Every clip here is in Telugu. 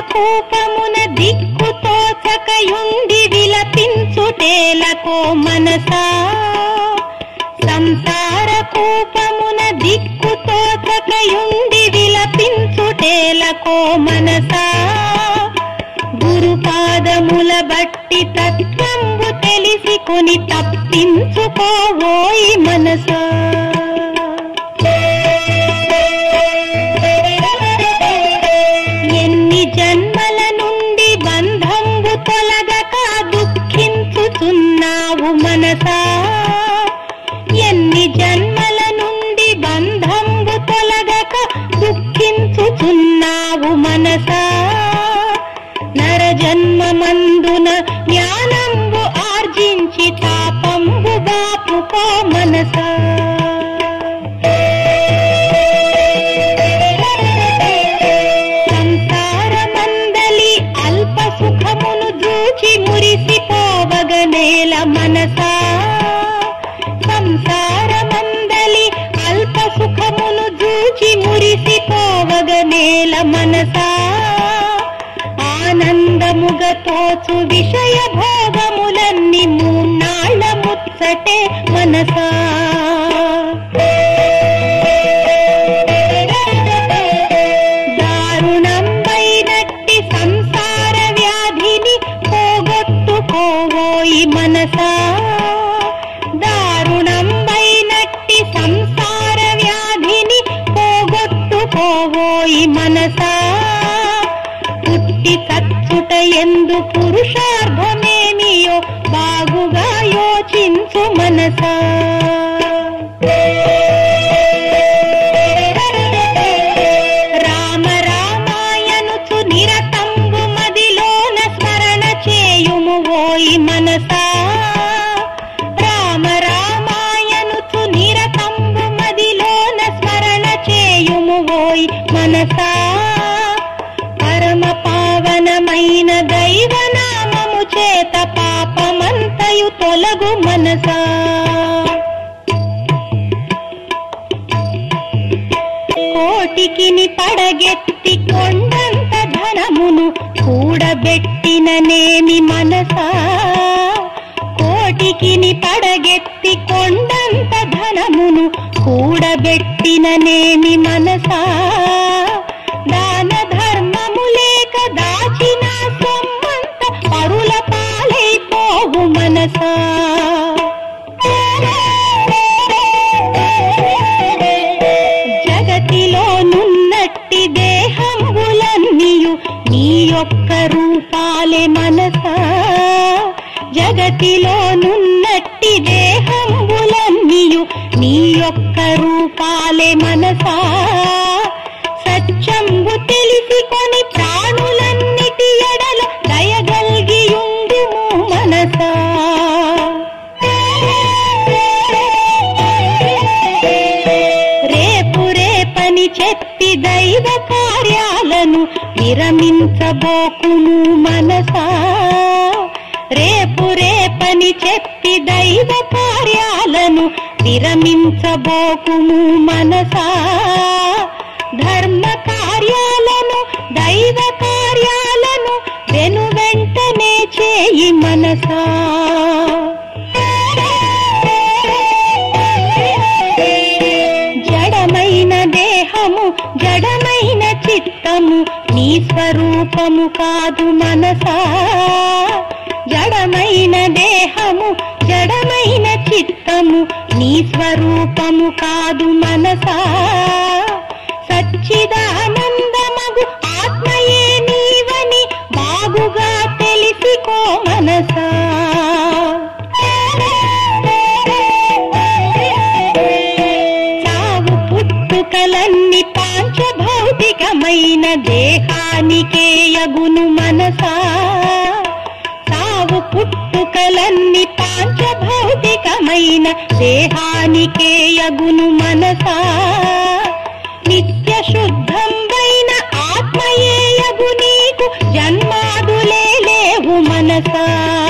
కూపమున దిక్కుతో చకయుండి విలపించుటేలకో మనసా సంసార కూపమున దిక్కుతో చకయుండి విలపించుటేలకో మనసా గురుపాదముల బట్టి తత్వంబు తెలిసి కొని తప్పించుకోవోయి మనసా ఎన్ని జన్మల నుండి బంధంబు తొలగక దుఃఖించుచున్నావు మనసా ఎన్ని జన్మల నుండి బంధంబు తొలగక దుఃఖించుచున్నావు మనసా నర జన్మమందున జ్ఞానంబు ఆర్జించి తాపంబు బాపుకో మనసా సంసారమందలి అల్ప సుఖమును చూచి మురిసిపోవగనేల మనసా సంసారమందలి అల్ప సుఖమును చూచి మురిసిపోవగనేల మనసా ఆనందముగ తోచు విషయ భోగములన్నీ మూన్నాళ్ళ ముచ్చటే మనసా దారుణంబైనట్టి సంసార వ్యాధిని పోగొట్టుకోవోయి మనసా దారుణంబైనట్టి సంసార వ్యాధిని పోగొట్టుకోవోయి మనసా పుట్టి చచ్చుట ఎందు పురుషార్థమేమియో బాగుగా యోచించు మనసా రామ రామాయనుచు నిరతంబు మదిలోన స్మరణ చేయుము ఓయి మనసా రామ రామాయనుచు నిరతంబు మదిలోన స్మరణ చేయుము ఓయి మనసా పరమ పావనమైన దైవనామము చేత పాపమంతయు తొలగు మనసా కోటికిని పడగెత్తి కొండంత ధనమును కూడబెట్టిననేమి మనసా కోటికిని పడగెత్తి కొండంత ధనమును కూడబెట్టిననేమి మనసా దాన ధర్మము లేక దాచిన సొమ్మంత పరుల పాలైపోవు మనసా జగతిలో నున్నట్టి దేహంబులన్నీయు నీ యొక్క రూపాలే మనసా జగతిలో నున్నట్టి దేహంబులన్నీయు నీ యొక్క రూపాలే మనసా సత్యంబు తెలిసి కొని ప్రాణులన్నిటి ఎడల దయగల్గియుండుము మనసా రేపు రేపని చెప్పి దైవ కార్యాలను విరమించబోకుము మనసా రేపు రేపని చెప్పి దైవ కార్యాలను విరమించబోకుము మనసా ధర్మ కార్యాలను దైవ కార్యాలను వెను వెంటనే చేయి మనసా జడమైన దేహము జడమైన చిత్తము నీ స్వరూపము కాదు మనసా జడమైన దేహము జడమైన చిత్తము నీ స్వరూపము కాదు మనసా సచ్చిదానందమగు ఆత్మయే నీవని బాగుగా తెలిసికో మనసా చావు పుట్టుకలన్ని పాంచభౌతికమైన దేహానికే యగును మనసా చావు పుట్టుకలన్ని పాంచభౌతికమైన దేహానికే యగును మనసా నిత్య శుద్ధంబైన ఆత్మయే యగు నీకు జన్మాదులే లేవు మనసా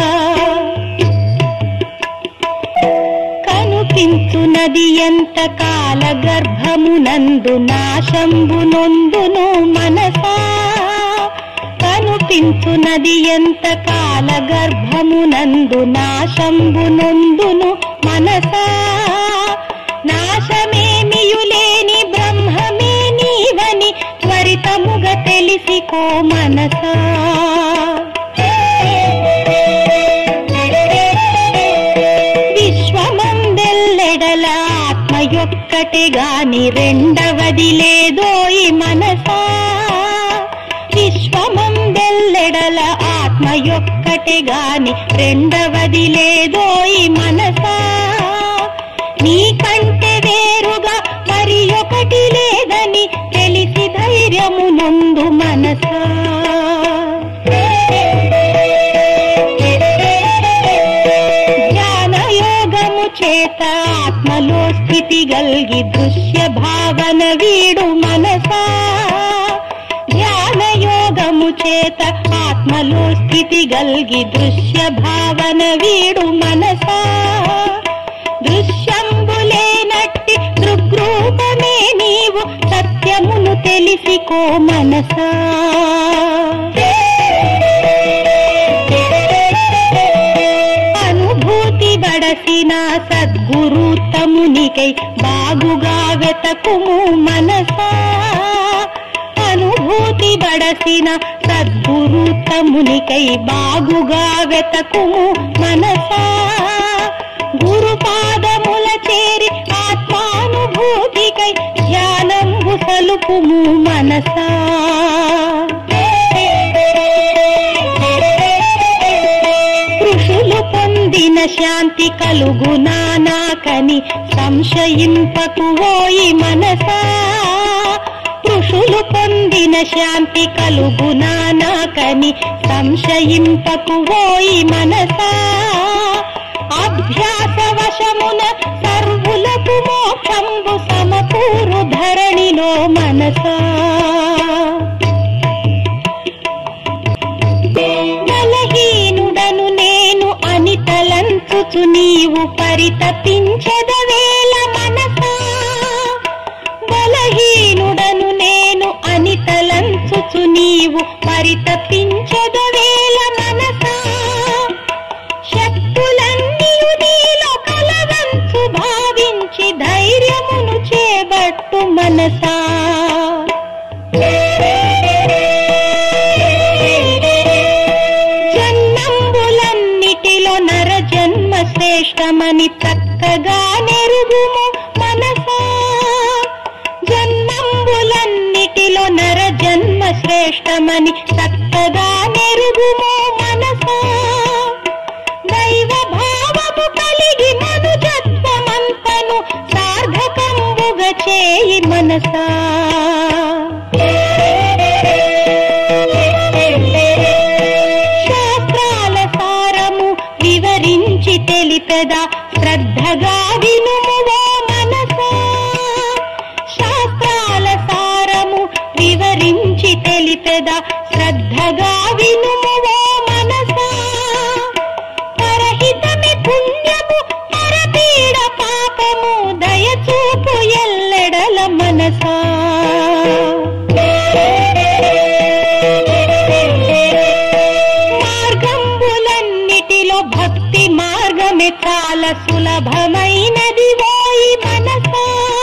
కనుపించునది ఎంత కాల గర్భమునందు నాశంబు నొందును మనసా ప్రవహించునది ఎంత కాల గర్భమునందు నాశంబు నొందును మనసా నాశమేమియులేని బ్రహ్మమే నీవని త్వరితముగా తెలిసికో మనసా విశ్వమందెల్లెడల ఆత్మ యొక్కటే గాని రెండవది లేదోయి మనసా విశ్వమందెల్లెడల ఆత్మ యొక్కటే గాని రెండవది లేదోయి మనసా నీకంటే వేరుగా మరి ఒకటి లేదని తెలిసి ధైర్యము నొందు మనసా జ్ఞాన యోగము చేత ఆత్మలో స్థితి గల్గి దృశ్య భావన వీడు మనసా ధ్యాన యోగము చేత ఆత్మలో స్థితి గల్గి దృశ్య భావన వీడు మనసా దృశ్యంబులేనట్టి దృగ్రూపమే నీవు సత్యమును తెలిసికో మనసా అనుభూతి బడసిన సద్గురు తమునికై బాగుగా వెతకుము మనసా అనుభూతి బడసిన సద్గురు తమునికై బాగుగా వెతకుము మనసా గురు పాదముల చేరి ఆత్మానుభూతికై ధ్యానంబు సలుపుము మనసా ఋషులు పొందిన శాంతి కలుగునా నాకని సంశయింపకు ఓయి మనసా ఋషులు పొందిన శాంతి కలుగునా నాకని సంశయింపకు ఓయి మనసా అభ్యాస వశమున సర్వులకు మోక్షంబు సమకూరు ధరణిలో మనసా బలహీనుడను నేను అని తలంచుచు నీవు పరితపించదవేల మనసా బలహీనుడను నేను అని తలంచుచు నీవు పరితపించదవేల మనసా శక్తులన్నీయు నీలో కలవంచు భావించి ధైర్యమును చేబట్టు మనసా జన్మంబులన్నిటిలో నర జన్మ శ్రేష్టమని చక్కగా నెరుగుము మనసా జన్మంబులన్నిటిలో నర జన్మ శ్రేష్టమని చక్కగా నెరుగుము మనసా దైవ భావము కలిగి మనుజత్వమంతను సార్థకంబుగా చేయి మనసా శాస్త్రాల సారము వివరించి తెలిపెదా శ్రద్ధగా వినుమువో మనసా శాస్త్రాల సారము వివరించి తెలిపెదా శ్రద్ధగా వినుమువో మనసా పరహితమి పుణ్యము పరపీడ పాపము దయచూపు ఎల్లెడల మనసా మార్గంబులన్నిటిలో భక్తి మార్గమే చాలా సులభమైనది ఓయి మనసా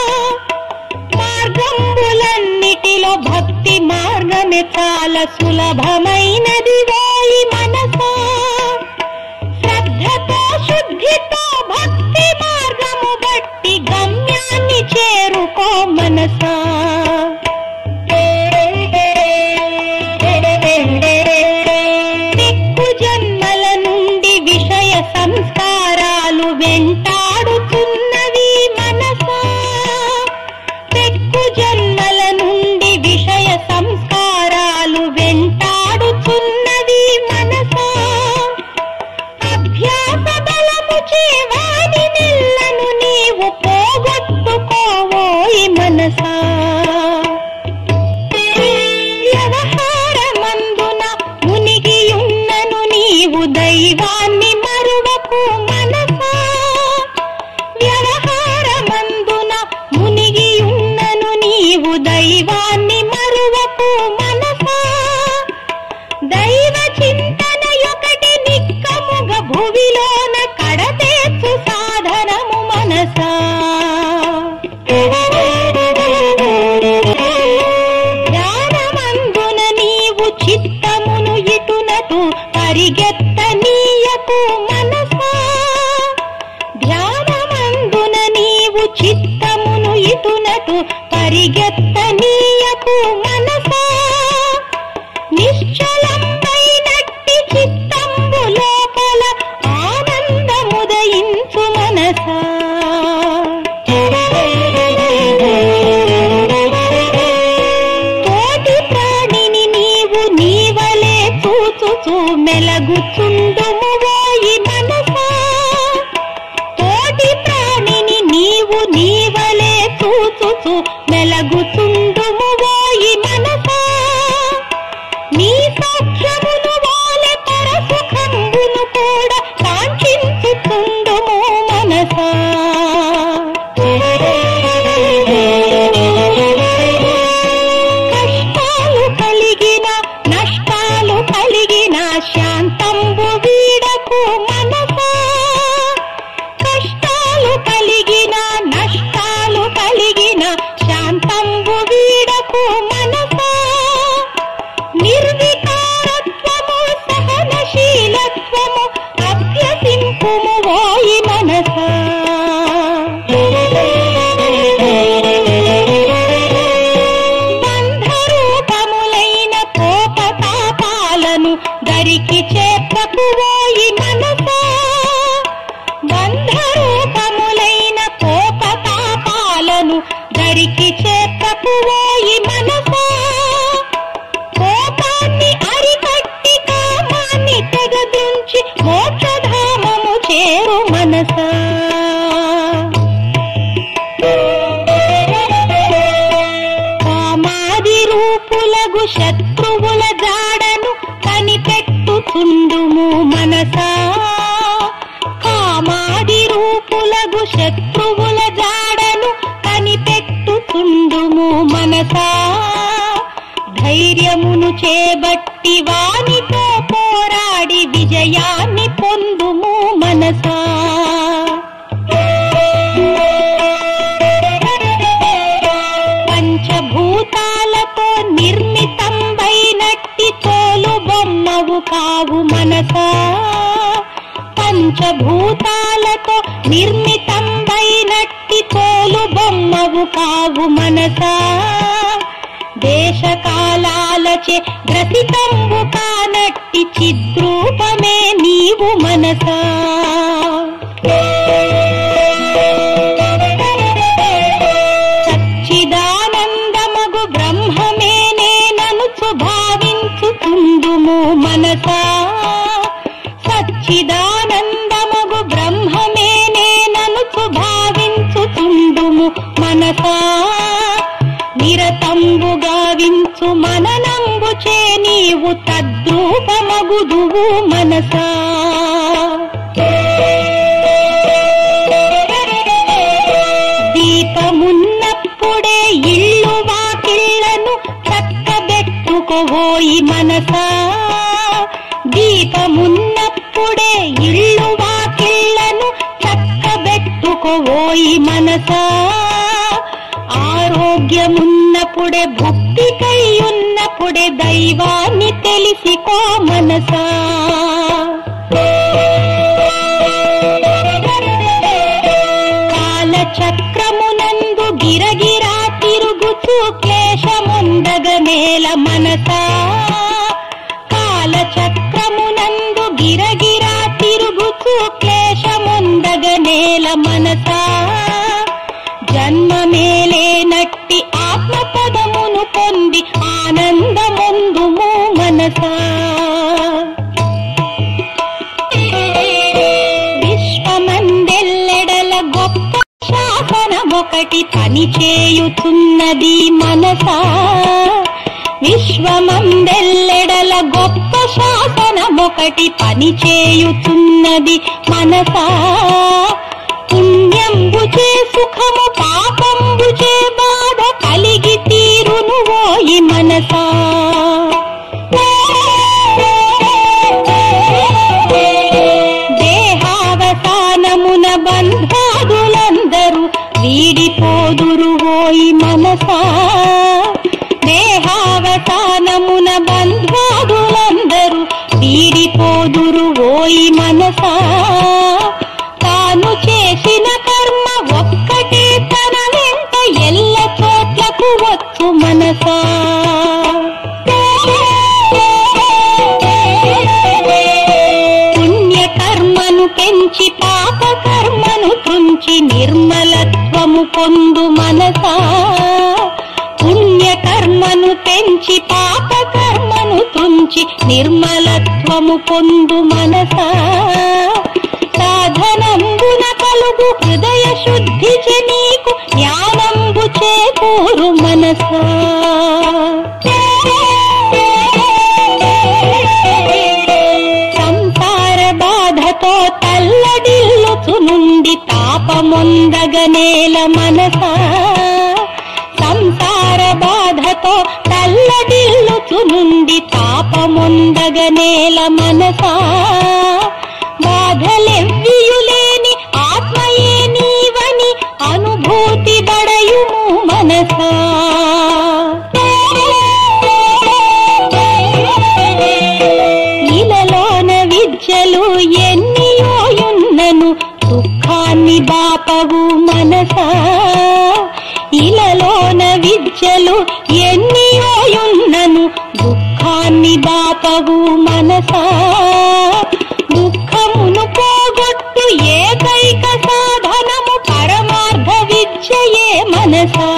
మార్గంబులన్నిటిలో భక్తి మార్గమే చాలా సులభమైనది ఓయి మనసా శ్రద్ధతో శుద్ధితో భక్తి మార్గము బట్టి గమ్యాన్ని చేరుకో మనసా దిక్కు జన్మల నుండి విషయ సంస్కారాలు వెంటాడుతున్నవి మనసా పెక్కు జన్మల నుండి విషయ సంస్కారాలు వెంటాడుతున్నవి మనసా అభ్యాస బలము చేవాని నిల్లను నీవు పోగొట్టుకోవోయి మనసా వ్యవహారమందున మునిగియున్నను నీవు దైవాన్ని మరువకు మనసా వ్యవహారమందున మునిగియున్నను నీవు దైవాన్ని మరువకు మనసా దైవ మెలగుచుండుము ఓయి మనసా తోటి ప్రాణిని నీవు నీవలే చూచుచు మెలగుచుండుము ఓయి మనసా నీ సౌఖ్యమును వాలె పరసుఖంబును కూడా కాంక్షించుచుండుము మనసా కష్టాలు కలిగిన నష్టాలు కలిగిన శాంతంబు వీడకు మనసా కష్టాలు కలిగిన నష్టాలు కలిగిన శాంతంబు వీడకు మనసా నిర్వికారత్వము సహనశీలత్వము అభ్యసింపుము ఓయి మనసా బంధరూపములైన కోపతాపాలను దరికి చేపకు ఓయి మనసా బంధరూపములైన కోపతాపాలను దరికి చేపకు ఓయి మనసా కోపాన్ని అరికట్టి కామాన్ని తెగదుంచి మోక్షధామము చేరు మనసా కామాది రూపులగు శత్రువుల జాడను కనిపెట్టుచుండుము మనసా కామాది రూపులగు శత్రువుల జాడను కనిపెట్టుచుండుము మనసా ధైర్యమును చేబట్టి వానితో పోరాడి విజయాన్ని పొందుము మనసా పంచభూతాలతో నిర్మితంబైనట్టి తోలు బొమ్మవు కావు మనసా పంచభూతాలతో నిర్మితంబైనట్టి తోలు బొమ్మవు కావు మనసా దేశకాలాలచే గ్రసితంబు కానట్టి చిద్రూపమే నీవు మనసా సచ్చిదానందమగు బ్రహ్మమే నేననుచు భావించుతుండుము మనసా సచ్చిదానందమగు బ్రహ్మమే నేననుచు భావించుతుండుము మనసా నిరతంబు గావించు మననంబు చే నీవు తద్రూపమగుదువు మనసా దీపమున్నప్పుడే ఇల్లు వాకిళ్లను చక్కబెట్టుకోబోయి మనసా దీపమున్నప్పుడే ఇల్లు వాకిళ్లను చక్కబెట్టుకోబోయి మనసా ఆరోగ్యమున్నప్పుడే భక్తికై ఉన్నప్పుడే దైవాన్ని తెలిసికో మనసా కాలచక్రమునందు గిరగిరా తిరుగుచు క్లేశముండగ నేల మనసా కాలచక్రమునందు గిరగిరా తిరుగుచు క్లేశముండగ నేల మనసా జన్మమేలేనట్టి ఆత్మపదమును పొంది ఆనందముందుము మనసా విశ్వమందెల్లెడల గొప్ప శాసనమొకటి పనిచేయుతున్నది మనసా విశ్వమందెల్లెడల గొప్ప శాసనమొకటి పనిచేయుతున్నది మనసా పుణ్యంబు చే సుఖము పాపంబు చే బాధ కలిగి తీరును ఓయి మనసా దేహావసానమున బంధాదులందరూ వీడిపోదురు ఓయి మనసా దేహావసానమున బంధాదులందరూ వీడిపోదురు ఓయి మనసా తాను చేసిన కర్మ ఒక్కటే తన వెంట ఎల్ల చోట్లకు వచ్చు మనసా పుణ్యకర్మను పెంచి పాప కర్మను త్రుంచి నిర్మలత్వము పొందు మనసా పుణ్యకర్మను పెంచి పాప కర్మను త్రుంచి చూచి నిర్మలత్వము పొందు మనసా సాధనంబున కలుగు హృదయ శుద్ధి చే నీకు జ్ఞానంబు చేకూరు మనసా సంసార బాధతో తల్లడిల్లుచు నుండి తాపమొందగనేల మనసా సంసార బాధతో తల్లడిల్లుచు నుండి తాపమొందగనేల మనసా బాధలెవ్వియులేని ఆత్మయే నీవని అనుభూతి బడయుము మనసా ఇలలోన విద్యలు ఎన్నియోయున్నను దుఃఖాన్ని బాపవు మనసా ఇలలోన విద్యలు ఎన్నియోయున్నను దుఃఖాన్ని బాపవు మనసా దుఃఖమును పోగొట్టు ఏకైక సాధనము పరమార్థ విద్యయే మనసా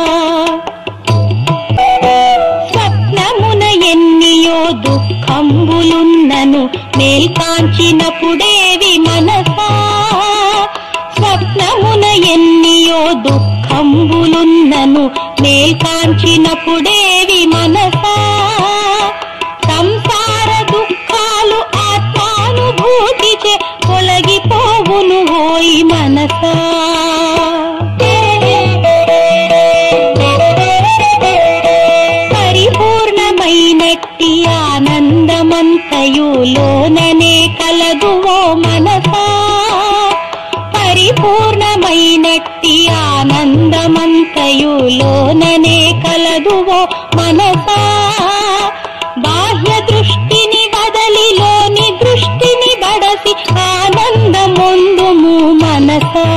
స్వప్నమున ఎన్నియో దుఃఖంబులున్నను మేల్కాంచినప్పుడేవి మనసా స్వప్నమున ఎన్నియో దుఃఖంబులున్నను మేల్కాంచినప్పుడేవి మనసా సంసార దుఃఖాలు ఆత్మానుభూతిచే తొలగిపోవును ఓయి మనసా పరిపూర్ణమైనట్టి ఆనందమంతయు లోననే కలదు ఓ మనసా పరిపూర్ణమైనట్టి ఆనందమంతయు లోననే కలదు ఓ మనసా బాహ్య దృష్టిని వదలి లోని దృష్టిని బడసి ఆనందముందుము మనసా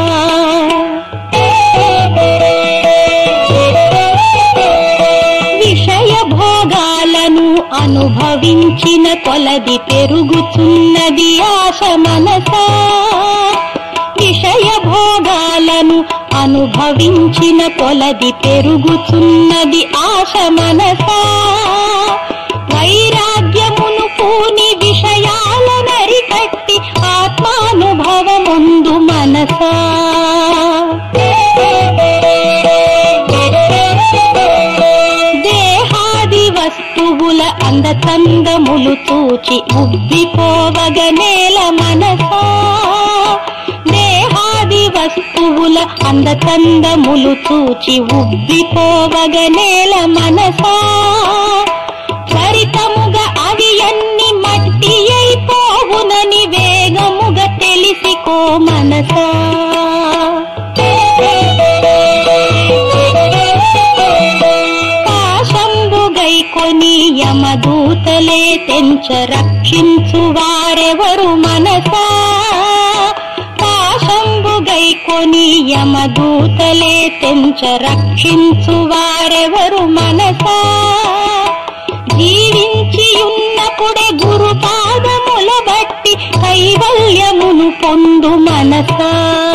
విషయ భోగాలను అనుభవించిన కొలది పెరుగుతున్నది ఆశ మనసా విషయ భోగాలను అనుభవించిన కొలది పెరుగుతున్నది ఆశ మనసా వైరాగ్యమును పూని విషయాలనరికట్టి ఆత్మానుభవముందు మనసా దేహాది వస్తువుల అందచందములు చూచి ఉబ్బిపోవగనేల మనసా దేహాది వస్తువుల అందచందములు చూచి ఉబ్బిపోవగనేల మనసా త్వరితముగా అవి అన్ని మట్టి అయిపోవునని వేగముగా తెలిసికో మనసా పాశంబు గైకొని యమదూతలే తెంచ రక్షించు వారెవరు మనసా పాశంబు గైకొని యమదూతలే తెంచ రక్షించు వారెవరు మనసా జీవించి ఉన్నప్పుడే గురు పాదముల బట్టి కైవల్యమును పొందు మనసా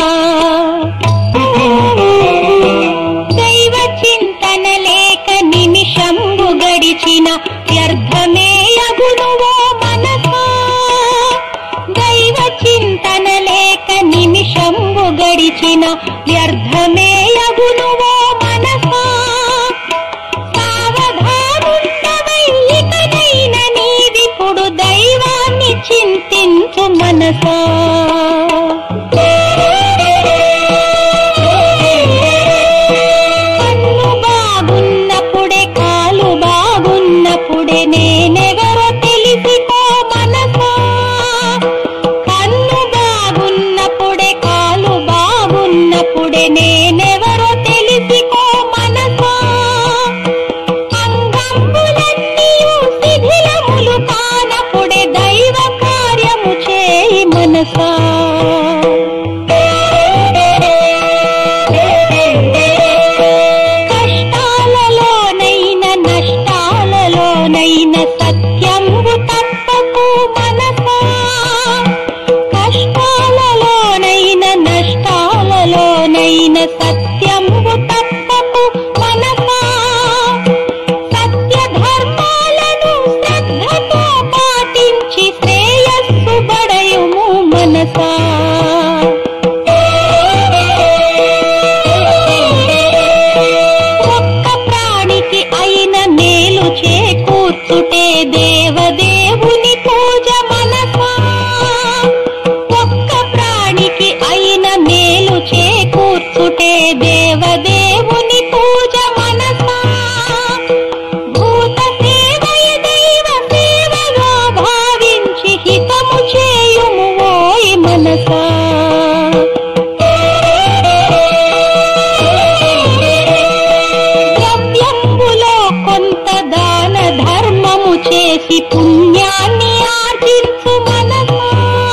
దైవ చింతన లేక నిమిషంబు గడిచిన వ్యర్థమే అగునువో మనసా దైవ చింతన లేక నిమిషంబు గడిచిన వ్యర్థమే అగునువో మనసా సావధానుండవై ఇకనైన నీవిప్పుడు దైవాన్ని చింతించు మనసా కన్ను బాగున్నప్పుడే కాలు బాగున్నప్పుడే నేనెవరో తెలిసికో మనసా కన్ను బాగున్నప్పుడే కాలు బాగున్నప్పుడే నేనెవరో చేసి పుణ్యాన్ని ఆర్జించు మనసా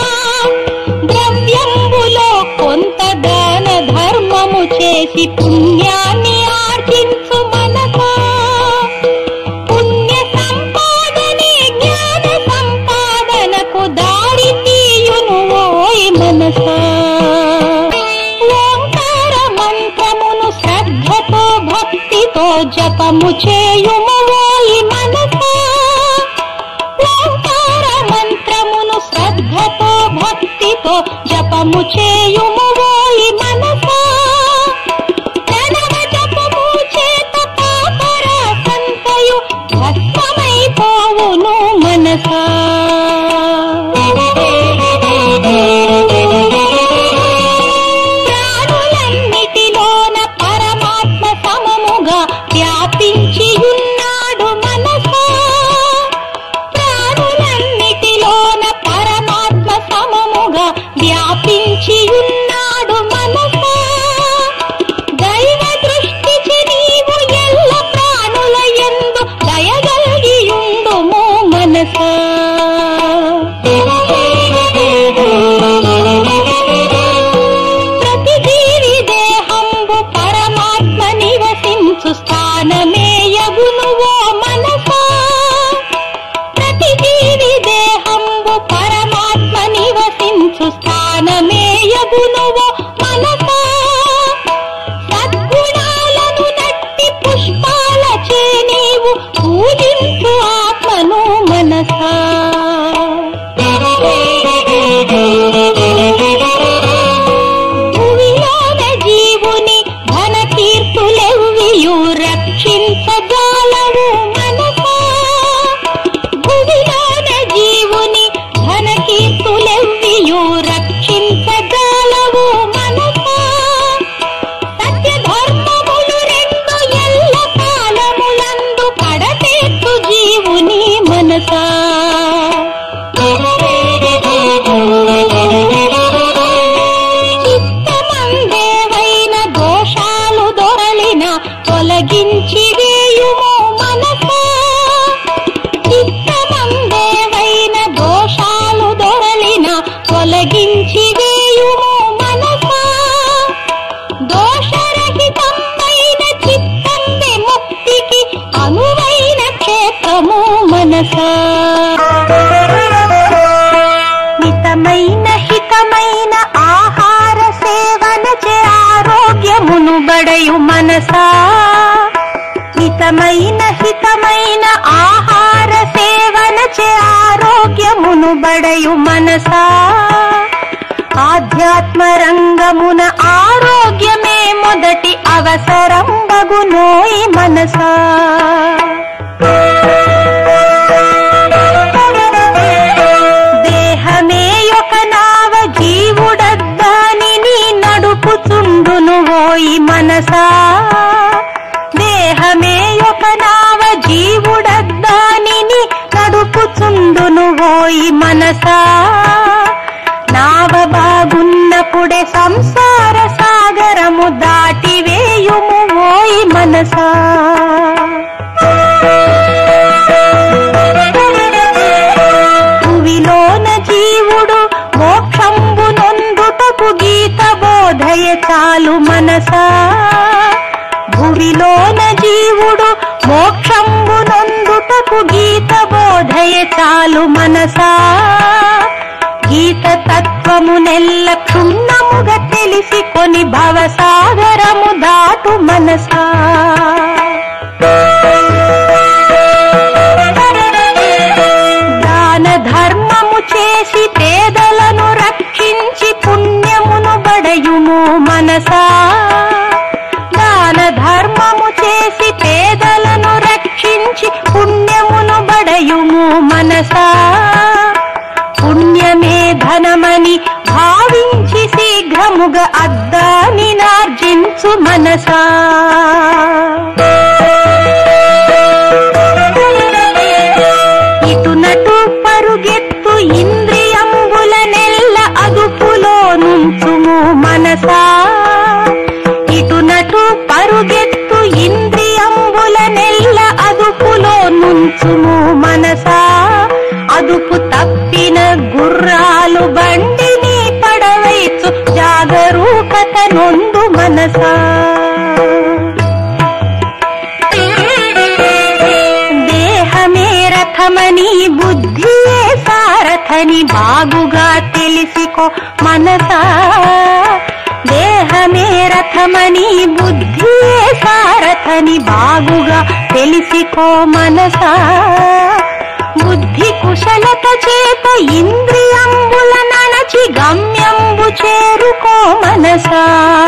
ద్రవ్యంబులో కొంత దాన ధర్మము చేసి పుణ్యాన్ని ఆర్జించు మనసా పుణ్య సంపాదనే జ్ఞాన సంపాదనకు దారి తీయును ఓయ్ మనసా ఓంకార మంత్రమును శ్రద్ధతో భక్తితో జపము చేయుము ఓయ్ మనసా ఓంకార మంత్రమును శ్రద్ధతో భక్తితో జపము చేయుము ఓయ్ మనసా ప్రణవ జపము చేత పాపరాసంతయు భస్మమైపోవును మనసా ప్రాణులన్నిటిలోన పరమాత్మ సమముగా వ్యాపించి ఉన్నాడు మనసా ప్రాణులన్నిటిలోన పరమాత్మ సమముగా వ్యాపించి ఉన్నాడు మనసా దైవ దృష్టికి నీవు ఎల్ల ప్రాణుల యందు దయగలిగియుండుము మనసా ప్రతి జీవి దేహంబు పరమాత్మ నివసించు స్థానమే యగును ఓ మనసా ప్రతి జీవి దేహంబు పరమాత్మ నివసించు స్థానమే యగును ఓ మనసా సద్గుణాలను నట్టి పుష్పాల చే నీవు పూజించు ఆత్మను మనసా భువిలోన జీవుని ధన కీర్తులెవ్వియు రక్షించగలవు మనసా భువిలోన జీవుని ధన కీర్తులెవ్వియు రక్షించగలవు మనసా సత్య ధర్మములు రెండు ఎల్ల కాలములందు కడతేత్తు జీవుని మనసా చిత్తమందేవైన దోషాలు దొరలిన తొలగించి వేయుము మనసా చిత్తమందేవైన దోషాలు దొరలిన తొలగించి వేయుము మనసా దోషరహితమైన చిత్తంబె ముక్తికి అనువైన క్షేత్రము మనసా మితమైన హితమైన ఆహార సేవన చే ఆరోగ్యమును బడయు మనసా మితమైన హితమైన ఆహార సేవన చే ఆరోగ్యమును బడయు మనసా ఆధ్యాత్మ రంగమున ఆరోగ్యమే మొదటి అవసరం బగునోయి మనసా దేహమే ఒక నావ జీవుడద్దానిని నడుపుచుండును ఓయి మనసా దేహమే ఒక నావ జీవుడద్దానిని నడుపుచుండును ఓయి మనసా నావ బాగున్నప్పుడే సంసార సాగరము దాటివేయుము ఓయి మనసా భువిలోన జీవుడు మోక్షంబు నొందుటకు గీత బోధయ చాలు మనసా భువిలోన జీవుడు మోక్షంబు నొందుటకు గీత బోధయ చాలు మనసా గీత తత్వము నెల్ల క్షుణ్ణముగా తెలిసి కొని భవసాగరము దాటు మనసా దాన ధర్మము చేసి పేదలను రక్షించి పుణ్యమును బడయుము మనసా దాన ధర్మము చేసి పేదలను రక్షించి పుణ్యమును బడయుము మనసా పుణ్యమే ధనమని భావించి శీఘ్రముగా అద్దాని నార్జించు మనసా ఇటునటు పరుగెత్తు ఇంద్రియంబుల నెల్ల అదుపులో నుంచుము మనసా ఇటునటు పరుగెత్తు ఇంద్రియంబుల నెల్ల అదుపులో నుంచుము మనసా బుద్ధియే సారథని బాగుగా తెలిసికో మనసా దేహమే రథమని బుద్ధియే సారథని బాగుగా తెలిసికో మనసా బుద్ధి కుశలత చేత ఇంద్రియంబుల నణచి గమ్యంబు చేరుకో మనసా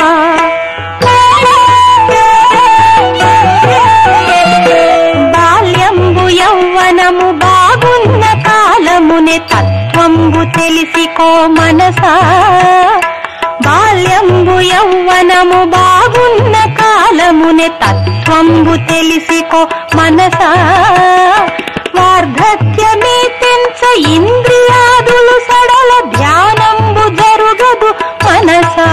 బాల్యంబు యౌవనము బాగున్న కాలమునే తత్వంబు తెలిసికో మనసా బాల్యంబు యౌవనము బాగున్న కాలమునే తత్వంబు తెలిసికో మనసా వార్ధక్యమే తెంచ ఇంద్రియాదులు సడల ధ్యానంబు జరుగదు మనసా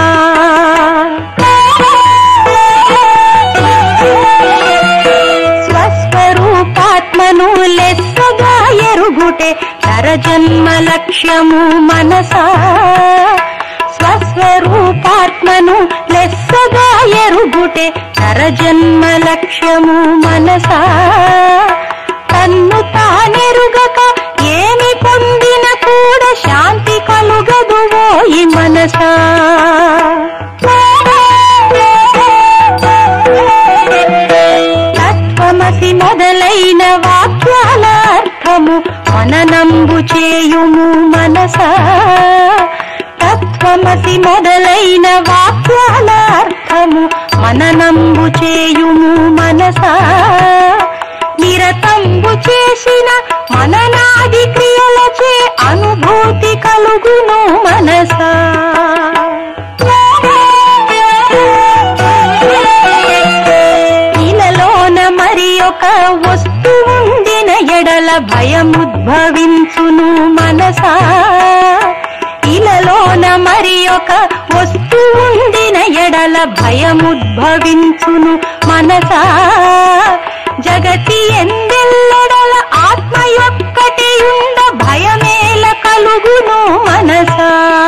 స్వస్వరూపాత్మను లెస్సగా ఎరుగుటే నరజన్మ లక్ష్యము మనసా స్వస్వరూపాత్మను లెస్సగా ఎరుగుటే నరజన్మ లక్ష్యము మనసా తన్ను తానెరుగక ఏమి పొందిన కూడా శాంతి కలుగదు ఓయి మనసా తత్వమసి మొదలైన వాక్యాల అర్థము మననంబు చేయుము మనసా తత్వమసి మొదలైన వాక్యాల అర్థము మననంబు చేయుము మనసా నిరతంబు చేసిన మననాది క్రియలచే అనుభూతి కలుగును మనసా ఇలలోన మరి ఒక వస్తువుండిన ఎడల భయముద్భవించును మనసా ఇలలోన మరి ఒక వస్తువుండిన ఎడల భయముద్భవించును మనసా జగతి ఎందెల్లడల ఆత్మ యొక్కటి ఉండ భయమేల కలుగును మనసా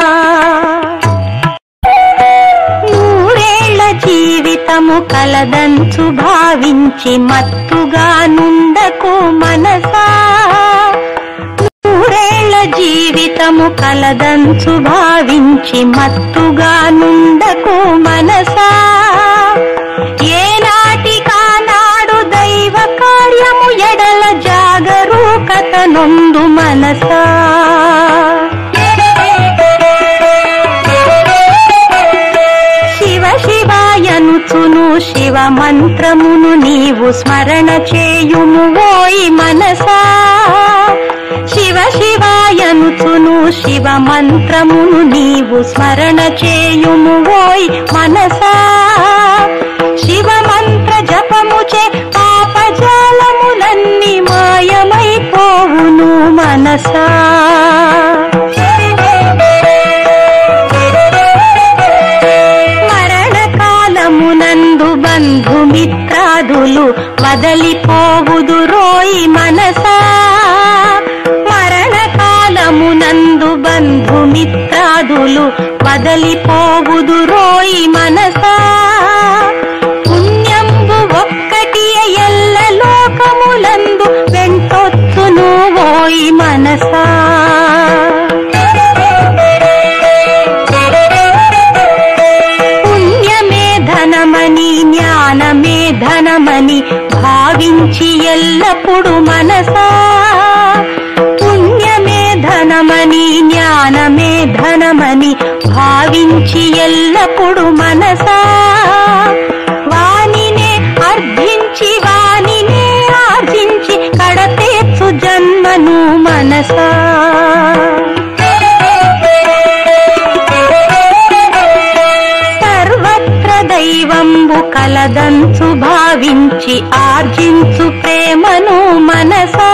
నూరేళ్ల జీవితము కలదంచు భావించి మత్తుగా నుండకు మనసా నూరేళ్ల జీవితము కలదంచు భావించి మత్తుగా నుండకు మనసా ఏనాటికా నాడు దైవ కార్యము ఎడల జాగరూకత నొందు మనసా శివ శివాయనుచును శివ మంత్రమును నీవు స్మరణ చేయుము ఓయి మనసా శివ శివాయనుచును శివ మంత్రమును నీవు స్మరణ చేయుము ఓయ్ మనసా శివ మంత్ర జపముచే పాపజాలములన్నీ మాయమైపోవును మనసా మరణకాలమునందు బంధుమిత్రాదులు వదలిపోవుదు రోయి మనసా మరణకాలమునందు బంధుమిత్రాదులు వదలిపోవుదు రోయి మనసా పుణ్యంబు ఒక్కటి ఎల్ల లోకములందు వెంటొచ్చును ఓయి మనసా పుణ్యమే ధనమని జ్ఞానమే ధనమని భావించి ఎల్లప్పుడు మనసా పుణ్యమే ధనమని జ్ఞానమే ధనమని భావించి ఎల్లప్పుడు మనసా వానినే అర్థించి వానినే ఆర్జించి కడతేర్చు జన్మను మనసా సర్వత్ర దైవంబు కలదంచు భావించి ఆర్జించు ప్రేమను మనసా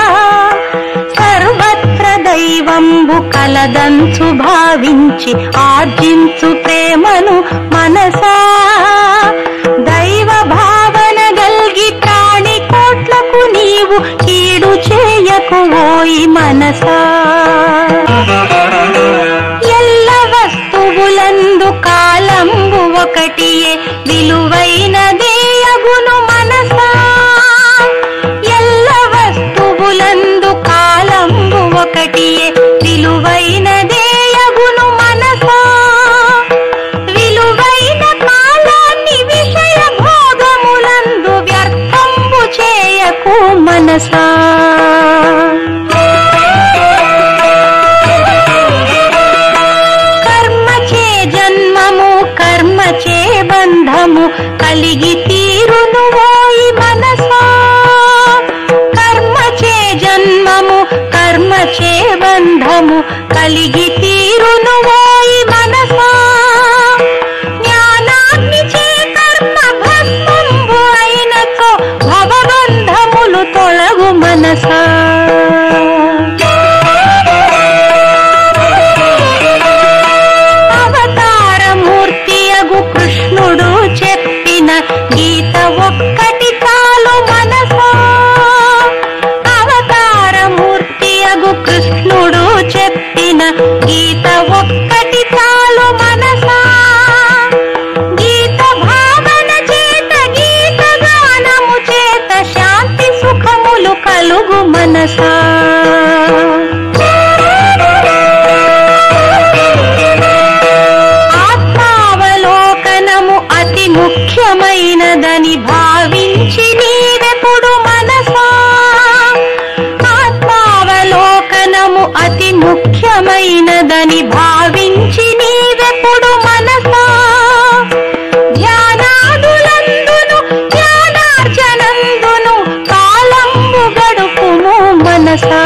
సర్వత్ర దైవంబు కలదంచు భావించి ఆర్జించు ప్రేమను మనసా దైవ భావన గల్గి ప్రాణి కోట్లకు నీవు కీడు చేయకు ఓయి మనసా ఎల్ల వస్తువులందు కాలంబు ఒకటియే విలువైన దేయగును మనసా ఎల్ల వస్తువులందు కాల ఒక్కటియే విలువైన దేయగును మనసా విలువైన కాలాన్ని విషయ భోగములందు వ్యర్థంబు చేయకు మనసా కర్మచే జన్మము కర్మచే బంధము కలిగి తీరును ఓయి మనసా కర్మచే జన్మము కర్మచే బంధము కలిగి తీరును ఓయి మనసా జ్ఞానాగ్ని చే కర్మ భస్మంబు అయినచో భవబంధములు తొలగు మనసా అవతారమూర్తియగు కృష్ణుడు చెప్పిన గీత ఒక్కటి చాలు మనసా అవతారమూర్తియగు కృష్ణుడు చెప్పిన గీత ఒక్కటి చాలు మనసా గీత భావన చేత గీత గానము చేత శాంతి సుఖములు కలుగు మనసా ఆత్మావలోకనము అతి ముఖ్యమైనదని భావించి నీవెప్పుడు మనసా ఆత్మావలోకనము అతి ముఖ్యమైనదని భావించి నీవెప్పుడు మనసా ధ్యానాదులందును జ్ఞానార్జనందును కాలంబు గడుపుము మనసా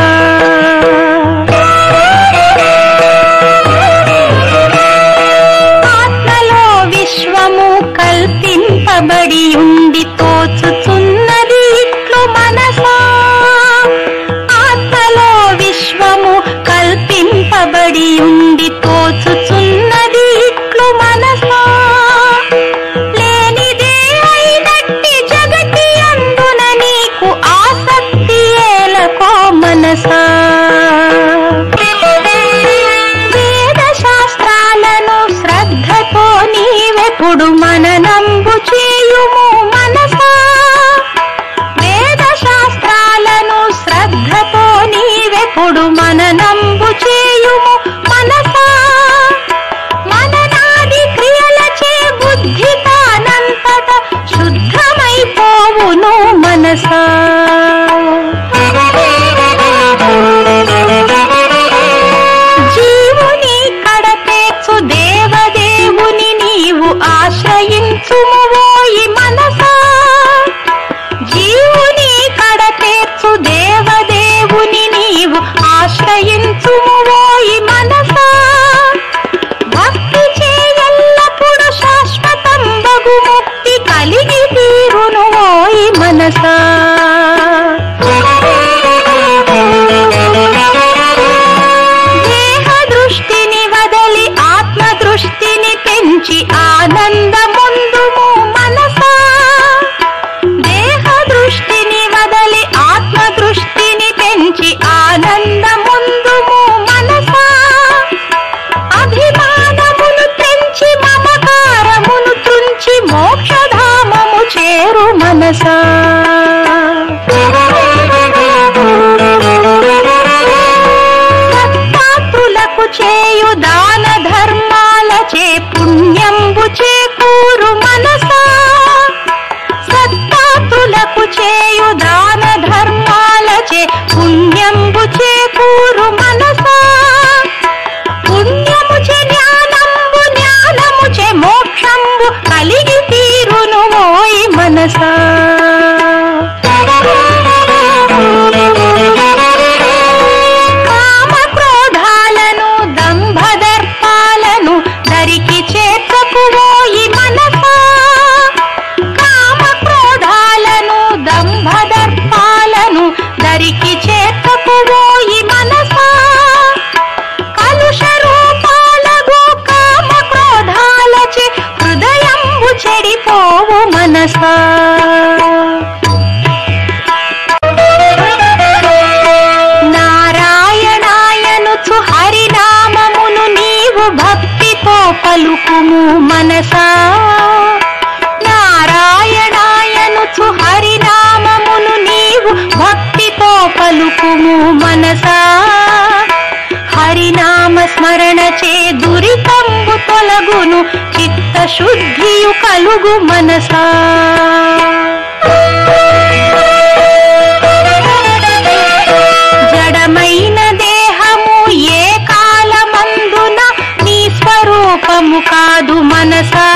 ఆత్మలో విశ్వము కల్పింపబడి ఉండి తోచుచున్నది ఇట్లు మనసా ఆత్మలో విశ్వము కల్పింపబడి ఉండి తోచుచున్నది ఇట్లు మనసా లేనిదే అయినట్టి జగతి అందున నీకు ఆసక్తి ఏలకో మనసా వేద శాస్త్రాలను శ్రద్ధతో నీవెప్పుడు మననంబు చేయుము మనసా వేద శాస్త్రాలను శ్రద్ధతో నీవెప్పుడు మననంబు చేయుము మనసా మననాది క్రియలచే బుద్ధి తానంతట శుద్ధమైపోవును మనసా జీవుని కడతేచ్చు దేవదేవుని నీవు ఆశ్రయించుము ఓయి మనసా జీవుని కడతేచ్చు దేవదేవుని నీవు ఆశ్రయించుము ఓయి మనసా భక్తి చేయల్లప్పుడు శాశ్వతం బగు ముక్తి కలిగి తీరును ఓయి మనసా దేహ దృష్టిని వదలి ఆత్మ దృష్టిని పెంచి ఆనందముందుము మనసా దేహ దృష్టిని వదలి ఆత్మ దృష్టిని పెంచి ఆనందముందుము మనసా అభిమానమును పెంచి మమకారమును తుంచి మోక్షధామము చేరు మనసా సత్పాత్రులకు చేయు దాన ధర్మాలచే పుణ్యంబు చేకూరు మనసా సత్పాత్రులకు చేయు దాన ధర్మాలచే పుణ్యంబు చేకూరు మనసా పుణ్యము చే జ్ఞానంబు జ్ఞానము చే మోక్షంబు కలిగి తీరును ఓయి మనసా స్మరణ చే దురితంబు తొలగును చిత్తశుద్ధియు కలుగు మనసా జడమైన దేహము ఏ కాలమందున నీ స్వరూపము కాదు మనసా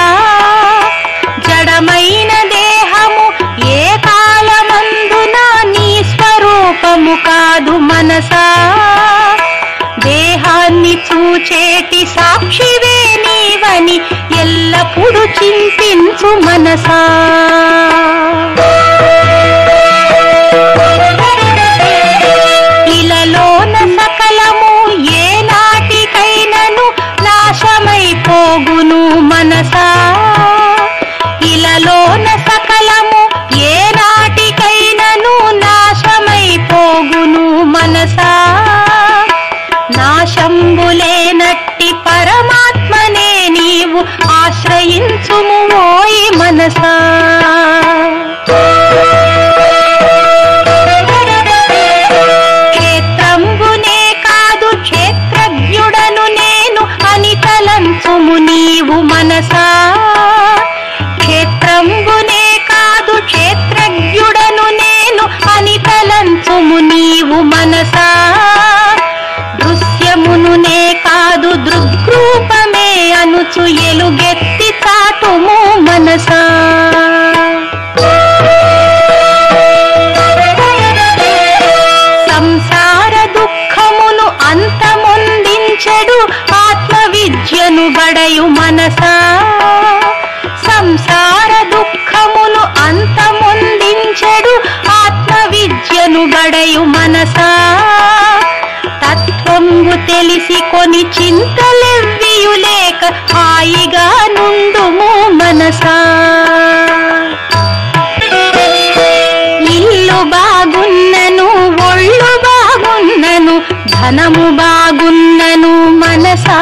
జడమైన దేహము ఏ కాలమందున నీ స్వరూపము కాదు మనసా దేహాన్ని చూచేటి సాక్షివే నీవని ఎల్లప్పుడూ చింతించు మనసా ఇలలోన సకలము ఏ నాటికైనను నాశమైపోగును మనసా ఇలలోన సకలము ఏ నాటికైనను నాశమైపోగును మనసా నాశంబులేనట్టి పరమాత్మనే నీవు ఆశ్రయించుము ఓయి మనసా క్షేత్రంబునే కాదు క్షేత్రజ్ఞుడను నేను అని తలంచుము నీవు మనసా క్షేత్రంబునే కాదు క్షేత్రజ్ఞుడను నేను అని తలంచుము నీవు మనసా దృశ్యమునునే కాదు దృగ్రూపమే అనుచు ఎలుగెత్తి చాటుము మనసా సంసార దుఃఖమును అంతమొందించెడు ఆత్మ విద్యను బడయు మనసా సంసార దుఃఖమును అంతమొందించెడు ఆత్మ విద్యను బడయు మనసా తత్వంబు తెలిసి కొని చింతలెవ్వియు లేక హాయిగా నుండుము మనసా ఇల్లు బాగున్నను ఒళ్ళు బాగున్నను ధనము బాగున్నను మనసా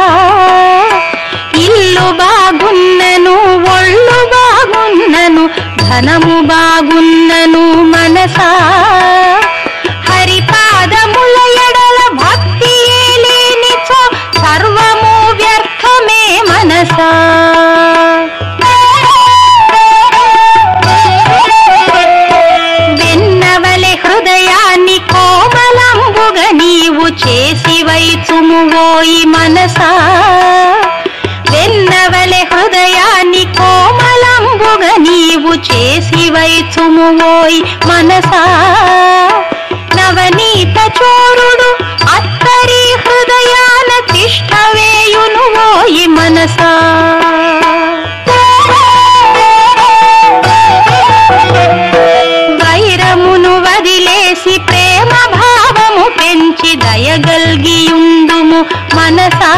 ఇల్లు బాగున్నను ఒళ్ళు బాగున్నను ధనము బాగున్నను మనసా హరిపాదముల ఎడల భక్తి లేనిచో సర్వము వ్యర్థమే మనసా వెన్నవలె హృదయాన్ని కోమలంబుగ నీవు చేసి వైచుము ఓయి మనసా వెన్నవలె హృదయాన్ని కోమలంబుగ నీవు చేసి వైచుము ఓయి మనసా నవనీత చోరుడు అత్తరి హృదయాన తిష్ట వేయును ఓయి మనసా వైరమును వదిలేసి ప్రేమ భావము పెంచి దయగల్గియుండుము మనసా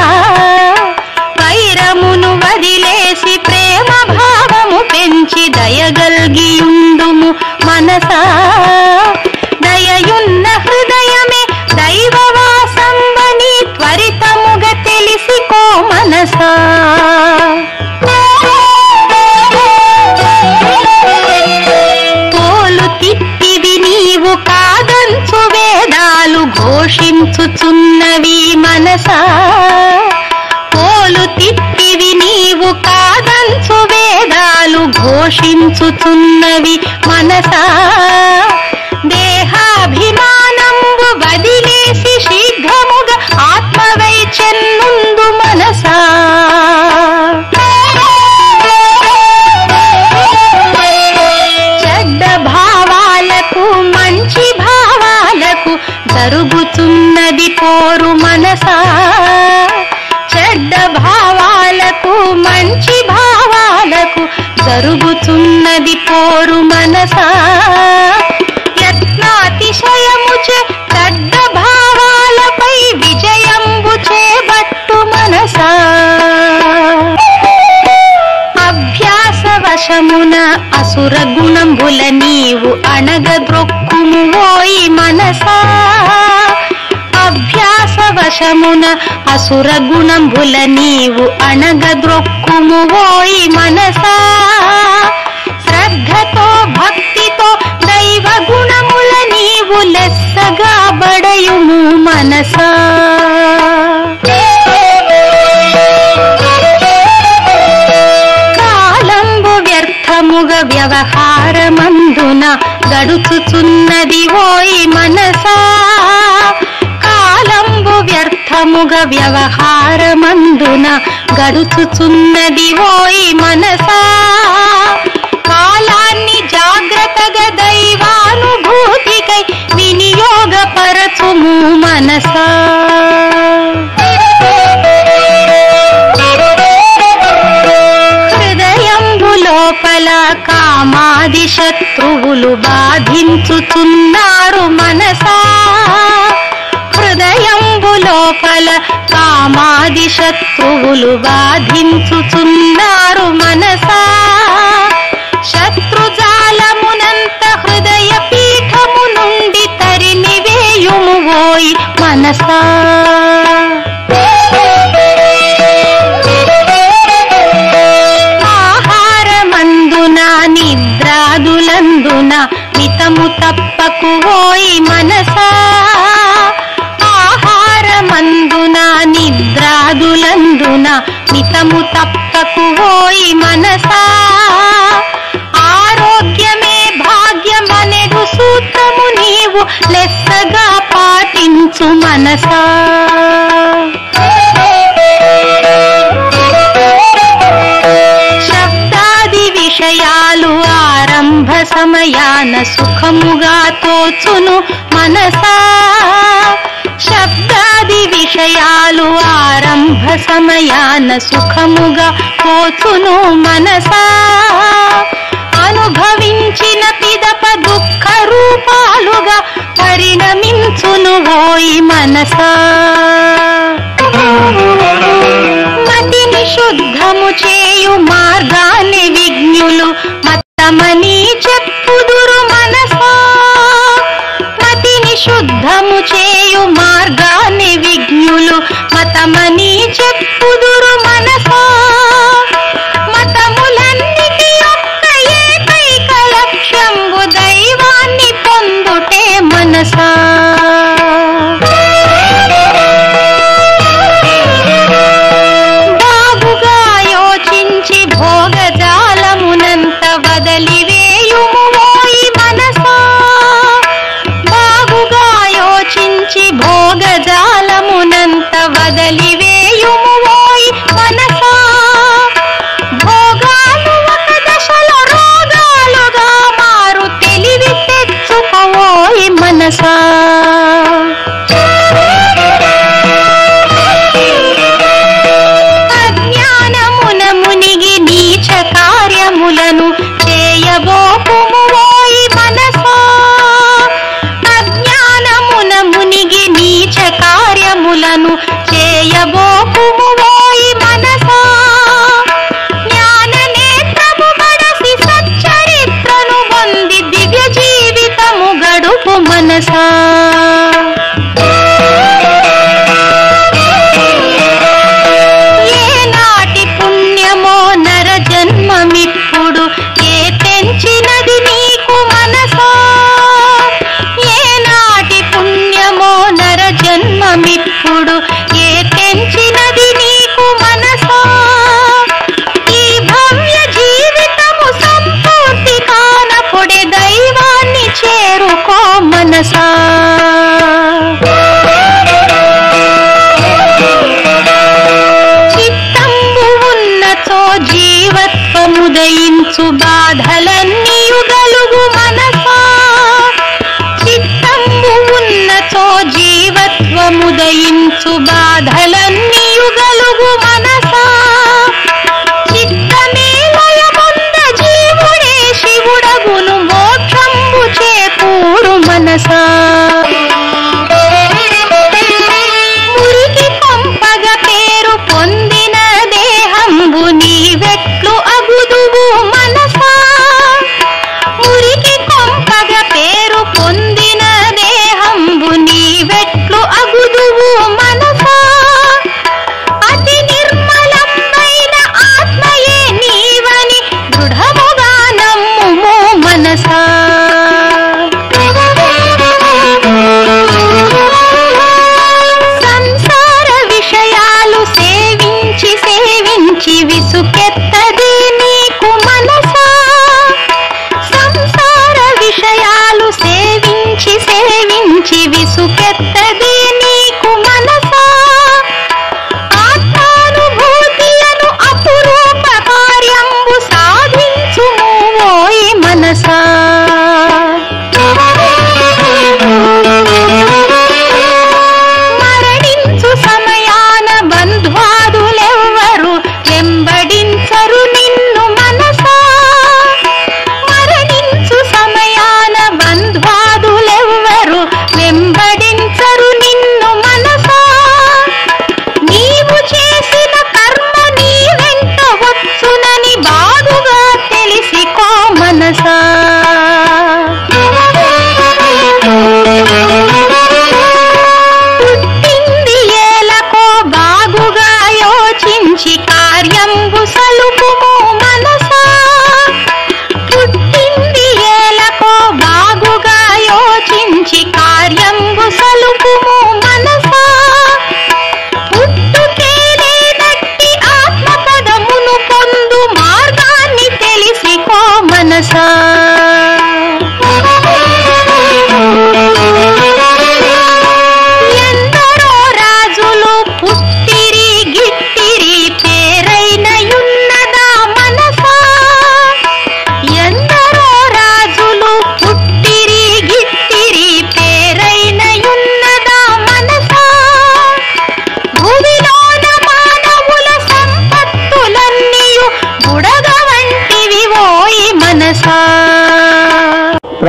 వైరమును వదిలేసి ప్రేమ భావము పెంచి దయగల్గియుండుము మనసా దయయున్న హృదయమే దైవవాసంబని త్వరితముగ తెలిసికో మనసా తోలు తిట్టివి నీవు కాదంచు వేదాలు ఘోషించుచున్నవి మనసా తోలు తిట్టివి నీవు కాదంచు వేదాలు ఘోషించుచున్నవి మనసా దేహాభిమానంబు వదిలేసి శీఘ్రముగా ఆత్మవై చెన్నుందు మనసా చెడ్డ భావాలకు మంచి భావాలకు జరుగుతున్నది పోరు మనసా చెడ్డ భావాలకు మంచి భావాలకు జరుగుతున్నది పోరు మనసా యత్నాతిశయముచే చెడ్డ భావాలపై విజయంబు చేబట్టు మనసా అభ్యాస వశమున అసుర గుణంబుల నీవు అణగద్రొక్కుము ఓయి మనసా అభ్యాస వశమున అసుర గుణంబుల నీవు అణగద్రొక్కుము ఓయి మనసా శ్రద్ధతో భక్తితో దైవ గుణముల నీవు లెస్సగా బడయుము మనసా వ్యవహారమందున గడుచుచున్నది ఓయి మనసా కాలంబు వ్యర్థముగ వ్యవహారమందున గడుచుచున్నది ఓయి మనసా కాలాన్ని జాగ్రత్తగా దైవానుభూతికై వినియోగపరచుము మనసా హృదయంబు లోపల కామాది శత్రువులు బాధించుచున్నారు మనసా హృదయంబు లోపల కామాది శత్రువులు బాధించుచున్నారు మనసా శత్రుజాలమునంత హృదయ పీఠము నుండి తరినివేయుము ఓయి మనసా ఆహారమందున నిద్రాదులందున మితము తప్పకు ఓయి మనసా ఆహారమందున నిద్రాదులందున మితము తప్పకు ఓయి మనసా ఆరోగ్యమే భాగ్యమనెడు సూత్రము నీవు లెస్సగా పాటించు మనసా శబ్దాది విషయాలు ఆరంభ సమయాన సుఖముగా తోచును మనసా శబ్దాది విషయాలు ఆరంభ సమయాన సుఖముగా తోచును మనసా అనుభవించిన పిదప దుఃఖ రూపాలుగా పరిణమించును ఓయి మనసా మతిని శుద్ధము చేయు మార్గాన్ని విజ్ఞులు మతమని చెప్పుదురు మనసా మతిని శుద్ధము చేయు మార్గాన్ని విజ్ఞులు మతమని చెప్పుదురు మనసా మతములన్నిటి యొక్క ఏకైక లక్ష్యంబు దైవాన్ని పొందుటే మనసా బాగుగా యోచించి భోగజాలమునంత వదలివేయుము ఓయి మనసా బాగుగా యోచించి భోగజాలమునంత వదలివేయుము ఓయి మనసా భోగాలు ఒక దశలో రోగాలుగా మారు తెలివి తెచ్చుకోయి మనసా అజ్ఞానమున మునిగి నీచ కార్యములను చేయబోకుము ఓయి మనసా అజ్ఞానమున మునిగి నీచ కార్యములను చేయబోకుము ఓయి మనసా జ్ఞాన నేత్రము బడసి సచ్చరిత్రను పొంది దివ్య జీవితము గడుపు మనసా ఏ నాటి పుణ్యమో నర జన్మమిప్పుడు ఏ తెంచినది నీకు మనసా ఏ నాటి పుణ్యమో నర జన్మమిప్పుడు ఏ తెంచినది నీకు మనసా ఈ భవ్య జీవితము సంపూర్తి కానప్పుడే దైవాన్ని చేరుకో మనసా చిత్తంబు ఉన్నచో జీవత్వముదయించు బాధలన్నీయు గలుగు మనసా చిత్తంబు ఉన్నచో జీవత్వముదయించు బాధలన్నీయు గలుగు మనసా చిత్తమే లయముంద జీవుడే శివుడగును మోక్షంబు చేకూరు మనసా మురికి పంపగ పేరు పొందిన దేహంబు నీవెట్లు అగుదువు మనసా మురికి కొంపగ పేరు పొందిన దేహంబు నీవెట్లు అగుదువు మనసా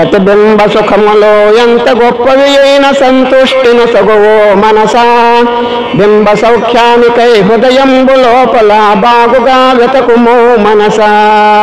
ప్రతిబింబ సుఖములో ఎంత గొప్పవి అయిన సంతుష్టిను సగువో మనసా బింబ సౌఖ్యానికై హృదయంబు లోపల బాగుగా వెతకుమో మనసా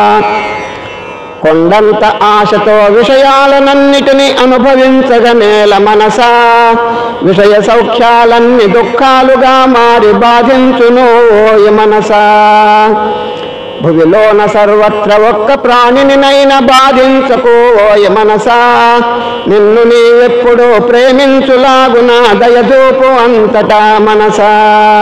కొండంత ఆశతో విషయాలనన్నిటిని అనుభవించగ నేల మనసా విషయ సౌఖ్యాలన్నీ దుఃఖాలుగా మారి బాధించును ఓయి మనసా భువిలోన సర్వత్ర ఒక్క ప్రాణినినైనా బాధించకు ఓయ మనసా నిన్ను నీవెప్పుడు ప్రేమించులాగున దయదూపు అంతటా మనసా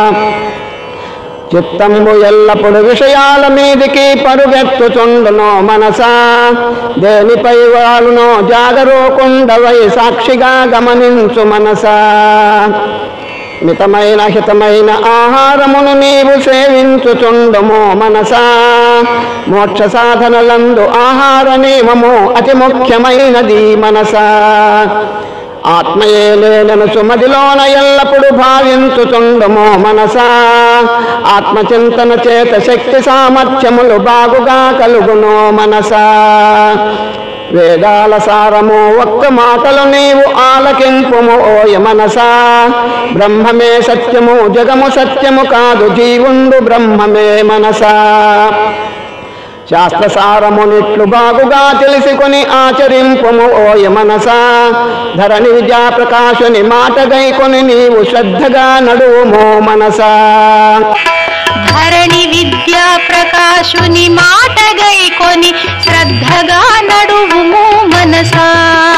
చిత్తంబు ఎల్లప్పుడు విషయాల మీదికి పరుగెత్తుచుండునో మనసా దేనిపై వాలునో జాగరూకుండవై సాక్షిగా గమనించు మనసా మితమైన హితమైన ఆహారమును నీవు సేవించుచుండుమో మనసా మోక్ష సాధనలందు ఆహార నియమము అతి ముఖ్యమైనది మనసా ఆత్మయే లేనను సుమదిలోన ఎల్లప్పుడు భావించుచుండమో మనసా ఆత్మచింతన చేత శక్తి సామర్థ్యములు బాగుగా కలుగునో మనసా వేదాల సారము ఒక్క మాటలు నీవు ఆలకింపుము ఓయ మనసా బ్రహ్మమే సత్యము జగము సత్యము కాదు జీవుండు బ్రహ్మమే మనసా శాస్త్రసారమునిట్లు బాగుగా తెలుసుకొని ఆచరింపుము ఓయ మనసా ధరణి విద్యా ప్రకాశుని మాట గైకొని నీవు శ్రద్ధగా నడువుమో మనసా ధరణి విద్యా ప్రకాశుని మాట గైకొని శ్రద్ధగా నడువుము మనసా